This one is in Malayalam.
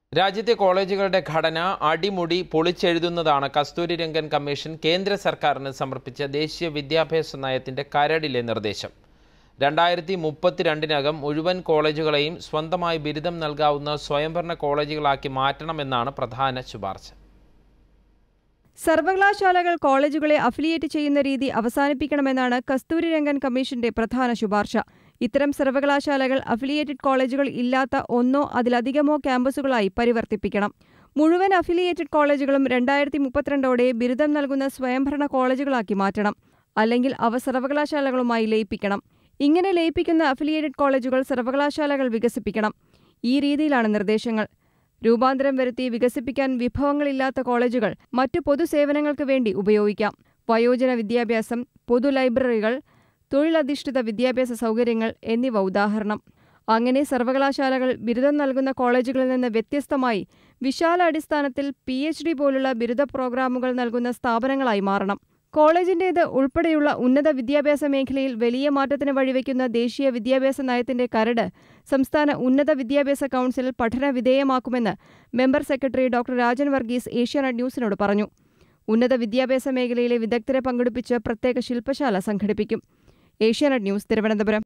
രാജ്യത്തെ കോളേജുകളുടെ ഘടന അടിമുടി പൊളിച്ചെഴുതുന്നതാണ് കസ്തൂരി രംഗൻ കമ്മീഷൻ കേന്ദ്ര സർക്കാരിന് സമർപ്പിച്ച ദേശീയ വിദ്യാഭ്യാസ നയത്തിന്റെ കരടിലെ നിർദ്ദേശം രണ്ടായിരത്തി മുപ്പത്തിരണ്ടിനകം മുഴുവൻ കോളേജുകളെയും സ്വന്തമായി ബിരുദം നൽകാവുന്ന സ്വയംഭരണ കോളേജുകളാക്കി മാറ്റണമെന്നാണ് പ്രധാന ശുപാർശ സർവകലാശാലകൾ കോളേജുകളെ അഫിലിയേറ്റ് ചെയ്യുന്ന രീതി അവസാനിപ്പിക്കണമെന്നാണ് കസ്തൂരി രംഗൻ കമ്മീഷന്റെ പ്രധാന ശുപാർശ ഇത്തരം സർവകലാശാലകൾ അഫിലിയേറ്റഡ് കോളേജുകൾ ഇല്ലാത്ത ഒന്നോ അതിലധികമോ ക്യാമ്പസുകളായി പരിവർത്തിപ്പിക്കണം മുഴുവൻ അഫിലിയേറ്റഡ് കോളേജുകളും രണ്ടായിരത്തി മുപ്പത്തിരണ്ടോടെ ബിരുദം നൽകുന്ന സ്വയംഭരണ കോളേജുകളാക്കി മാറ്റണം അല്ലെങ്കിൽ അവ സർവകലാശാലകളുമായി ലയിപ്പിക്കണം ഇങ്ങനെ ലയിപ്പിക്കുന്ന അഫിലിയേറ്റഡ് കോളേജുകൾ സർവകലാശാലകൾ വികസിപ്പിക്കണം ഈ രീതിയിലാണ് നിർദ്ദേശങ്ങൾ രൂപാന്തരം വരുത്തി വികസിപ്പിക്കാൻ വിഭവങ്ങളില്ലാത്ത കോളേജുകൾ മറ്റു പൊതുസേവനങ്ങൾക്ക് വേണ്ടി ഉപയോഗിക്കാം വയോജന വിദ്യാഭ്യാസം പൊതു ലൈബ്രറികൾ തൊഴിലധിഷ്ഠിത വിദ്യാഭ്യാസ സൗകര്യങ്ങൾ എന്നിവ ഉദാഹരണം അങ്ങനെ സർവകലാശാലകൾ ബിരുദം നൽകുന്ന കോളേജുകളിൽ നിന്ന് വ്യത്യസ്തമായി വിശാല അടിസ്ഥാനത്തിൽ പി എച്ച് ഡി പോലുള്ള ബിരുദ പ്രോഗ്രാമുകൾ നൽകുന്ന സ്ഥാപനങ്ങളായി മാറണം കോളേജിന്റേത് ഉൾപ്പെടെയുള്ള ഉന്നത വിദ്യാഭ്യാസ മേഖലയിൽ വലിയ മാറ്റത്തിന് വഴിവെക്കുന്ന ദേശീയ വിദ്യാഭ്യാസ നയത്തിന്റെ കരട് സംസ്ഥാന ഉന്നത വിദ്യാഭ്യാസ കൗൺസിൽ പഠന വിധേയമാക്കുമെന്ന് member secretary doctor Rajan Varghese Asianet ന്യൂസിനോട് പറഞ്ഞു ഉന്നത വിദ്യാഭ്യാസ മേഖലയിലെ വിദഗ്ധരെ പങ്കെടുപ്പിച്ച് പ്രത്യേക ശില്പശാല സംഘടിപ്പിക്കും ഏഷ്യാനെറ്റ് ന്യൂസ് തിരുവനന്തപുരം